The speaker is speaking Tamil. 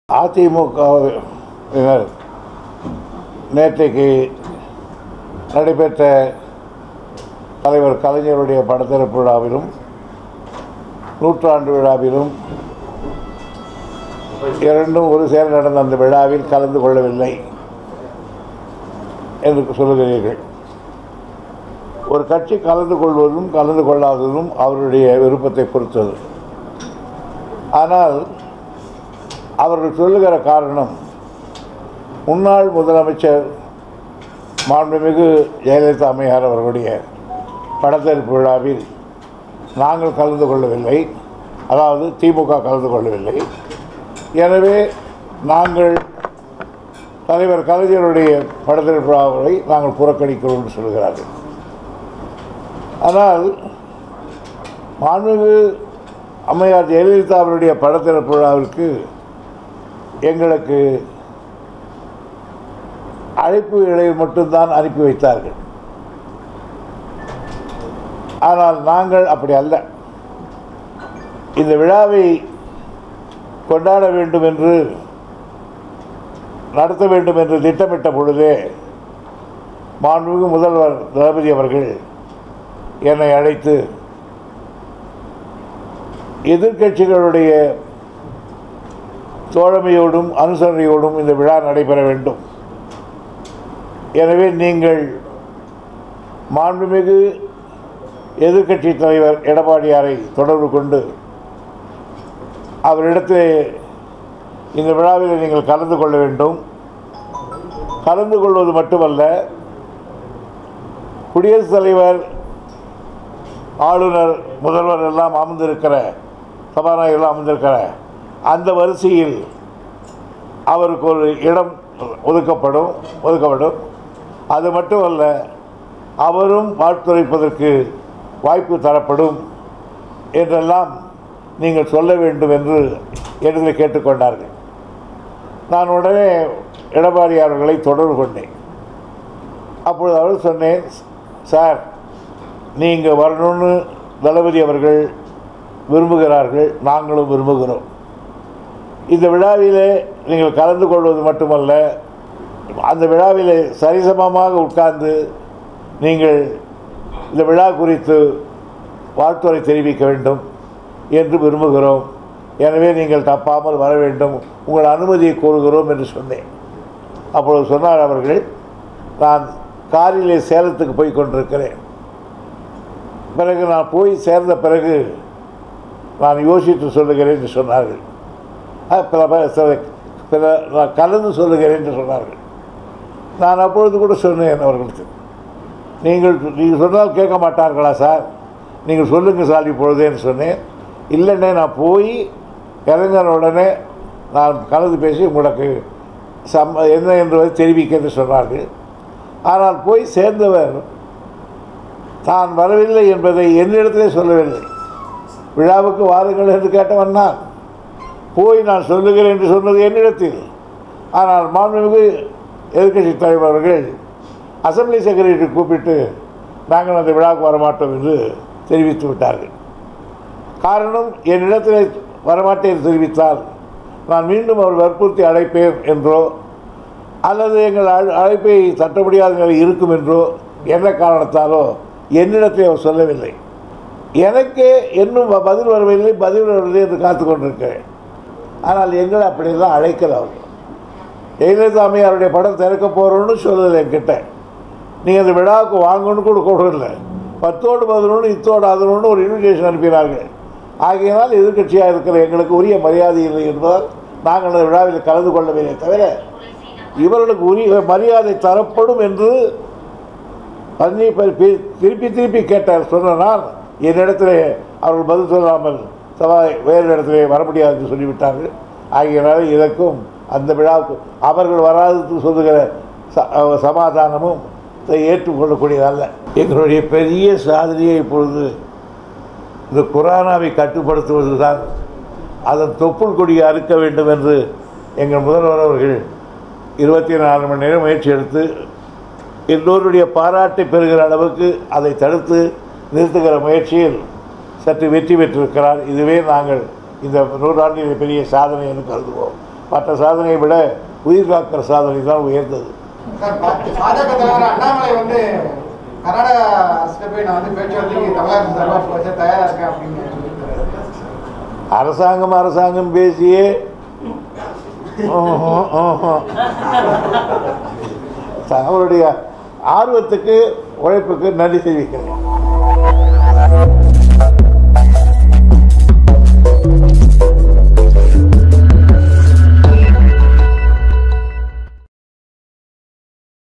அதிமுகவினர் நேற்றைக்கு நடைபெற்ற தலைவர் கலைஞருடைய படத்திறப்பு விழாவிலும் நூற்றாண்டு விழாவிலும் இரண்டும் ஒரு சேர நடந்த அந்த விழாவில் கலந்து கொள்ளவில்லை என்று சொல்லுகிறீர்கள் ஒரு கட்சி கலந்து கொள்வதும் கலந்து கொள்ளாததும் அவருடைய விருப்பத்தை பொறுத்தது ஆனால் அவர்கள் சொல்லுகிற காரணம் முன்னாள் முதலமைச்சர் மாண்புமிகு ஜெயலலிதா அம்மையார் அவர்களுடைய படத்தெடுப்பு விழாவில் நாங்கள் கலந்து கொள்ளவில்லை அதாவது திமுக கலந்து கொள்ளவில்லை எனவே நாங்கள் தலைவர் கலைஞருடைய படத்தெடுப்பு விழாவை நாங்கள் புறக்கணிக்கிறோம் என்று சொல்கிறார்கள் ஆனால் மாண்புமிகு அம்மையார் ஜெயலலிதா அவருடைய படத்திறப்பு விழாவிற்கு எங்களுக்கு அழைப்புகளை மட்டும்தான் அனுப்பி வைத்தார்கள் ஆனால் நாங்கள் அப்படி அல்ல இந்த விழாவை கொண்டாட வேண்டும் என்று நடத்த வேண்டும் என்று திட்டமிட்ட பொழுதே மாண்புமிகு முதல்வர் தளபதி அவர்கள் என்னை அழைத்து எதிர்க்கட்சிகளுடைய தோழமையோடும் அனுசரணையோடும் இந்த விழா நடைபெற வேண்டும் எனவே நீங்கள் மாண்புமிகு எதிர்க்கட்சி தலைவர் எடப்பாடியாரை தொடர்பு கொண்டு அவரிடத்தில் இந்த விழாவில் நீங்கள் கலந்து கொள்ள வேண்டும் கலந்து கொள்வது மட்டுமல்ல குடியரசுத் தலைவர் ஆளுநர் முதல்வர் எல்லாம் அமர்ந்திருக்கிற சபாநாயகர் எல்லாம் அமர்ந்திருக்கிற அந்த வரிசையில் அவருக்கு ஒரு இடம் ஒதுக்கப்படும் ஒதுக்கப்படும் அது மட்டுமல்ல அவரும் வாழ்த்துரைப்பதற்கு வாய்ப்பு தரப்படும் என்றெல்லாம் நீங்கள் சொல்ல வேண்டும் என்று இடத்தில் கேட்டுக்கொண்டார்கள் நான் உடனே எடப்பாடி அவர்களை தொடர்பு கொண்டேன் அப்பொழுது அவர் சொன்னேன் சார் நீங்கள் வரணும்னு தளபதி அவர்கள் விரும்புகிறார்கள் நாங்களும் விரும்புகிறோம் இந்த விழாவிலே நீங்கள் கலந்து கொள்வது மட்டுமல்ல அந்த விழாவிலே சரிசமமாக உட்கார்ந்து நீங்கள் இந்த விழா குறித்து வாழ்த்துறை தெரிவிக்க வேண்டும் என்று விரும்புகிறோம் எனவே நீங்கள் தப்பாமல் வர வேண்டும் உங்கள் அனுமதியை கோருகிறோம் என்று சொன்னேன் அப்பொழுது சொன்னார் அவர்கள் நான் காரிலே சேலத்துக்கு போய் கொண்டிருக்கிறேன் பிறகு நான் போய் சேர்ந்த பிறகு நான் யோசித்து சொல்லுகிறேன் என்று சொன்னார்கள் அஹ் பிற ப- சில- பிற நான் கலந்து சொல்லுகிறேன் என்று சொன்னார்கள் நான் அப்பொழுது கூட சொன்னேன் அவர்களுக்கு நீங்கள் நீங்கள் சொன்னால் கேட்க மாட்டார்களா சார் நீங்கள் சொல்லுங்கள் சார் இப்பொழுதேன்னு சொன்னேன் இல்லைண்ணே நான் போய் இறங்கின உடனே நான் கலந்து பேசி உங்களுக்கு சம் என்ன என்பதை தெரிவிக்க என்று சொன்னார்கள் ஆனால் போய் சேர்ந்தவர் தான் வரவில்லை என்பதை என்னிடத்திலே சொல்லவில்லை விழாவுக்கு வாருங்கள் என்று கேட்டவன் நான் போய் நான் சொல்லுகிறேன் என்று சொன்னது என்னிடத்தில் ஆனால் மாண்புமிகு எதிர்க்கட்சி தலைவர் அவர்கள் அசம்பிளி செக்ரட்டரி கூப்பிட்டு நாங்கள் அந்த விழாவுக்கு வரமாட்டோம் என்று தெரிவித்து விட்டார்கள் காரணம் என்னிடத்தில் வரமாட்டேன் என்று தெரிவித்தால் நான் மீண்டும் அவர் வற்புறுத்தி அழைப்பேன் என்றோ அல்லது எங்கள் அழ- அழைப்பை தட்ட முடியாத நிலை இருக்கும் என்றோ என்ன காரணத்தாலோ என்னிடத்தை அவர் சொல்லவில்லை எனக்கே இன்னும் ப- பதில் வரவில்லை பதில் வரவில்லை என்று காத்து கொண்டிருக்கிறேன் ஆனால் எங்களை அப்படி தான் அழைக்கல அவர் ஜெயலலிதா அம்மையாருடைய படம் திறக்க போகிறோன்னு சொல்லலை என்கிட்ட நீங்கள் அந்த விழாவுக்கு வாங்கன்னு கூட கொடுக்கல பத்தோடு பதினொன்று இத்தோடு அதனொன்று ஒரு இன்விடேஷன் அனுப்பினார்கள் ஆகையினால் எதிர்க்கட்சியாக இருக்கிற எங்களுக்கு உரிய மரியாதை இல்லை என்பதால் நாங்கள் அந்த விழாவில் கலந்து கொள்ளவில்லை தவிர இவர்களுக்கு உரிய மரியாதை தரப்படும் என்று பண்ணி ப- பி- திருப்பி திருப்பி கேட்டார் சொன்ன நான் என்னிடத்தில் அவர்கள் பதில் சொல்லாமல் சபா வேறு இடத்திலே வர முடியாது என்று சொல்லிவிட்டார்கள் ஆகியனால இதற்கும் அந்த விழாவுக்கு அவர்கள் வராதது சொல்லுகிற ச- அஹ் சமாதானமும் இதை ஏற்றுக்கொள்ளக்கூடியதல்ல எங்களுடைய பெரிய சாதனையை இப்பொழுது இந்த குரானாவை கட்டுப்படுத்துவது தான் அதன் தொப்புள் கொடியை அறுக்க வேண்டும் என்று எங்கள் முதல்வர் அவர்கள் இருபத்தி நாலு மணி நேரம் முயற்சி எடுத்து எல்லோருடைய பாராட்டை பெறுகிற அளவுக்கு அதை தடுத்து நிறுத்துகிற முயற்சியில் சற்று வெற்றி பெற்றிருக்கிறார் இதுவே நாங்கள் இந்த நூறாண்டில் பெரிய சாதனை என்று கருதுவோம் மற்ற சாதனையை விட உயிர் காக்கிற சாதனை தான் உயர்ந்தது சார் பா- பாஜக தலைவர் அண்ணாமலை வந்து கர்நாடகா அரசுக்கு போய் நான் வந்து பேச்சுவார்த்தைக்கு தமிழக அரசு சார்பாக பேச தயாரா இருக்கேன் அப்படின்னு சொல்லியிருக்காரு. அரசாங்கம் அரசாங்கம் பேசியே ம்ஹும், ம்ஹும். அவருடைய ஆர்வத்துக்கு உழைப்புக்கு நன்றி தெரிவிக்கிறேன்